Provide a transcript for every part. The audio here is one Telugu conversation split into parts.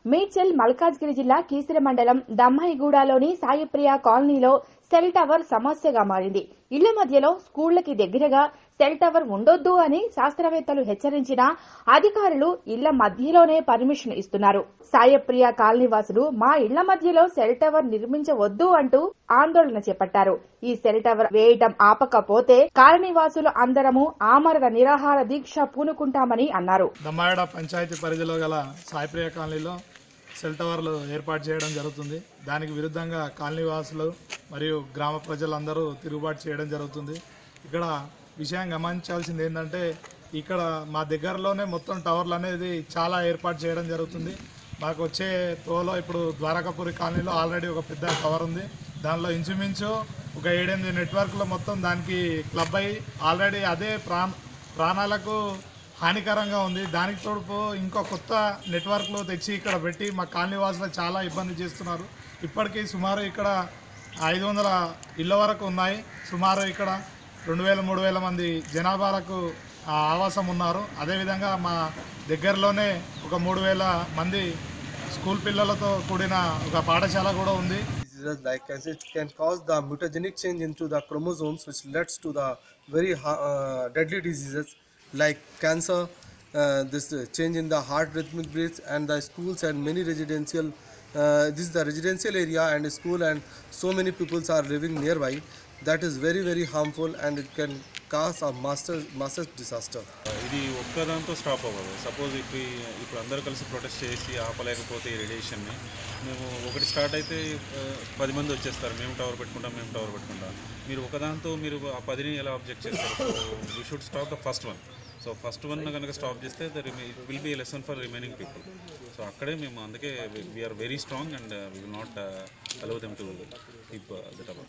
మేడ్చల్ మల్కాజ్గిరి జిల్లా కీసర మండలం దమ్మాయిగూడలోని సాయిప్రియ కాలనీలో సెల్ టవర్ సమస్యగా మారింది ఇళ్ల మధ్యలో స్కూళ్లకి దగ్గరగా సెల్ టవర్ ఉండొద్దు అని శాస్త్రవేత్తలు హెచ్చరించినా అధికారులు ఇళ్ల మధ్యలోనే పర్మిషన్ ఇస్తున్నారు సాయప్రియ కాలనీ వాసులు మా ఇళ్ల మధ్యలో సెల్ టవర్ నిర్మించవద్దు అంటూ ఆందోళన చేపట్టారు ఈ సెల్ టవర్ వేయటం ఆపకపోతే కాలనీ వాసులు అందరము ఆమరణ నిరాహార దీక్ష పూనుకుంటామని అన్నారు దమ్మాయడ పంచాయతీ పరిధిలో గల సాయిప్రియ కాలనీలో సెల్ టవర్లు ఏర్పాటు చేయడం జరుగుతుంది దానికి విరుద్ధంగా కాలనీ వాసులు మరియు గ్రామ ప్రజలందరూ తిరుగుబాటు చేయడం జరుగుతుంది ఇక్కడ విషయం గమనించాల్సింది ఏంటంటే ఇక్కడ మా దగ్గరలోనే మొత్తం టవర్లు అనేది చాలా ఏర్పాటు చేయడం జరుగుతుంది మాకు వచ్చే తోలో ఇప్పుడు ద్వారకాపురి కాలనీలో ఆల్రెడీ ఒక పెద్ద టవర్ ఉంది దానిలో ఇంచుమించు ఒక ఏడెనిమిది నెట్వర్క్లో మొత్తం దానికి క్లబ్ అయ్యి ఆల్రెడీ అదే ప్రాణ ప్రాణాలకు హానికరంగా ఉంది దానికి తోడుపు ఇంకో కొత్త నెట్వర్క్లు తెచ్చి ఇక్కడ పెట్టి మా కాలనీ వాసులు చాలా ఇబ్బంది చేస్తున్నారు ఇప్పటికీ సుమారు ఇక్కడ ఐదు వందల ఇళ్ళ వరకు ఉన్నాయి సుమారు ఇక్కడ రెండు వేల మూడు వేల మంది జనాభాలకు ఆ, ఆవాసం ఉన్నారు అదేవిధంగా మా దగ్గరలోనే ఒక మూడు వేల మంది స్కూల్ పిల్లలతో కూడిన ఒక పాఠశాల కూడా ఉంది diseases like as it can cause the mutagenic change into the chromosomes which leads to the very ha- uh, deadly diseases like cancer uh, this uh, change in the heart rhythmic beats and the schools and many residential uh, this is the residential area and school and so many peoples are living nearby that is very very harmful and it can cause a master massive disaster ఇది ఒక్కదాంతో స్టాప్ అవ్వదు సపోజ్ ఇప్పుడు ఇప్పుడు అందరూ కలిసి ప్రొటెస్ట్ చేసి ఆపలేకపోతే ఈ రేడియేషన్ని మేము ఒకటి స్టార్ట్ అయితే ఆ, పది మంది వచ్చేస్తారు మేము టవర్ పెట్టుకుంటాం మేము టవర్ పెట్టుకుంటాం మీరు ఒకదాంతో మీరు ఆ పదిని ఎలా ఆబ్జెక్ట్ చేస్తారు so we should stop the first one so first one కనుక స్టాప్ చేస్తే the it will be lesson for remaining people so అక్కడే మేము అందుకే we are very strong and we will not allow them to keep the tower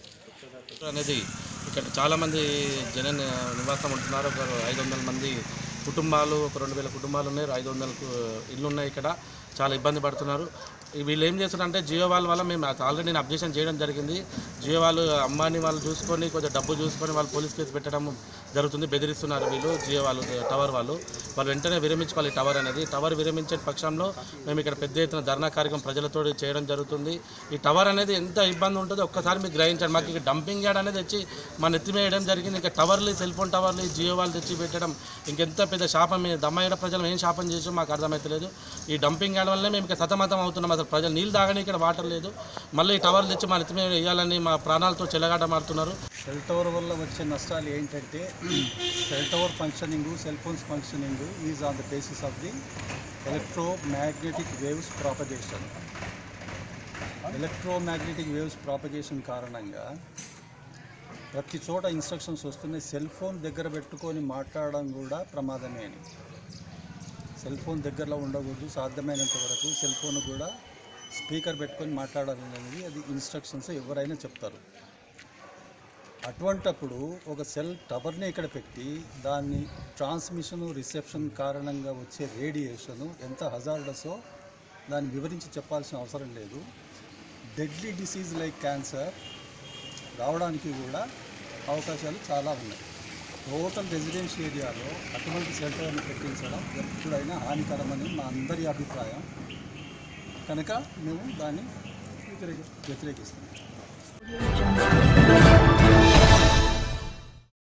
అనేది ఇక్కడ చాలామంది జన నివాసం ఉంటున్నారు ఒక ఐదు వందల మంది కుటుంబాలు ఒక రెండు వేల కుటుంబాలు ఉన్నాయి ఐదు వందలకు ఇల్లు ఉన్నాయి ఇక్కడ చాలా ఇబ్బంది పడుతున్నారు వీళ్ళు ఏం చేస్తున్నారంటే జియో వాళ్ళ వల్ల మేము ఆల్రెడీ నేను అబ్జెక్షన్ చేయడం జరిగింది జియో వాళ్ళు అమ్మాని వాళ్ళు చూసుకొని కొంచెం డబ్బు చూసుకొని వాళ్ళు పోలీస్ కేసు పెట్టడం జరుగుతుంది బెదిరిస్తున్నారు వీళ్ళు జియో వాళ్ళు టవర్ వాళ్ళు వాళ్ళు వెంటనే విరమించుకోవాలి ఈ టవర్ అనేది టవర్ విరమించే పక్షంలో మేము ఇక్కడ పెద్ద ఎత్తున ధర్నా కార్యక్రమం ప్రజలతో చేయడం జరుగుతుంది ఈ టవర్ అనేది ఎంత ఇబ్బంది ఉంటుందో ఒక్కసారి మీకు గ్రహించండి మాకు ఇక్కడ డంపింగ్ యార్డ్ అనేది తెచ్చి మా నెత్తి వేయడం జరిగింది ఇంకా టవర్లు సెల్ ఫోన్ టవర్లు జియో వాళ్ళు తెచ్చి పెట్టడం ఇంకెంత పెద్ద శాపం మీ దమ్మాయిడ ప్రజలు ఏం శాపం చేసాం మాకు అర్థమవుతలేదు ఈ డంపింగ్ యార్డ్ వల్లనే మేము ఇక్కడ సతమతం అవుతున్నాం అసలు ప్రజలు నీళ్ళు తాగని ఇక్కడ వాటర్ లేదు మళ్ళీ ఈ టవర్లు తెచ్చి మా నెత్తి మీద వేయాలని మా ప్రాణాలతో చెలగాట మారుతున్నారు సెల్ టవర్ వల్ల వచ్చే నష్టాలు ఏంటంటే cell tower functioning cell phones functioning is on the basis of the electromagnetic waves propagation electromagnetic waves propagation కారణంగా ప్రతి చోట ఇన్స్ట్రక్షన్స్ వస్తున్నాయి సెల్ ఫోన్ దగ్గర పెట్టుకొని మాట్లాడడం కూడా ప్రమాదమే అని సెల్ ఫోన్ దగ్గరలో ఉండకూడదు సాధ్యమైనంత వరకు సెల్ ఫోన్ కూడా స్పీకర్ పెట్టుకొని మాట్లాడాలనేది అది ఇన్స్ట్రక్షన్స్ ఎవరైనా చెప్తారు అటువంటప్పుడు ఒక సెల్ టవర్ని ఇక్కడ పెట్టి దాన్ని ట్రాన్స్మిషన్ రిసెప్షన్ కారణంగా వచ్చే రేడియేషను ఎంత హజార్డసో దాన్ని వివరించి చెప్పాల్సిన అవసరం లేదు డెడ్లీ డిసీజ్ లైక్ క్యాన్సర్ రావడానికి కూడా అవకాశాలు చాలా ఉన్నాయి టోటల్ రెసిడెన్షియల్ ఏరియాలో అటువంటి సెల్ టవర్ని పెట్టించడం ఎప్పుడైనా హానికరమని మా అందరి అభిప్రాయం కనుక మేము దాన్ని వ్యతిరేకి వ్యతిరేకిస్తాం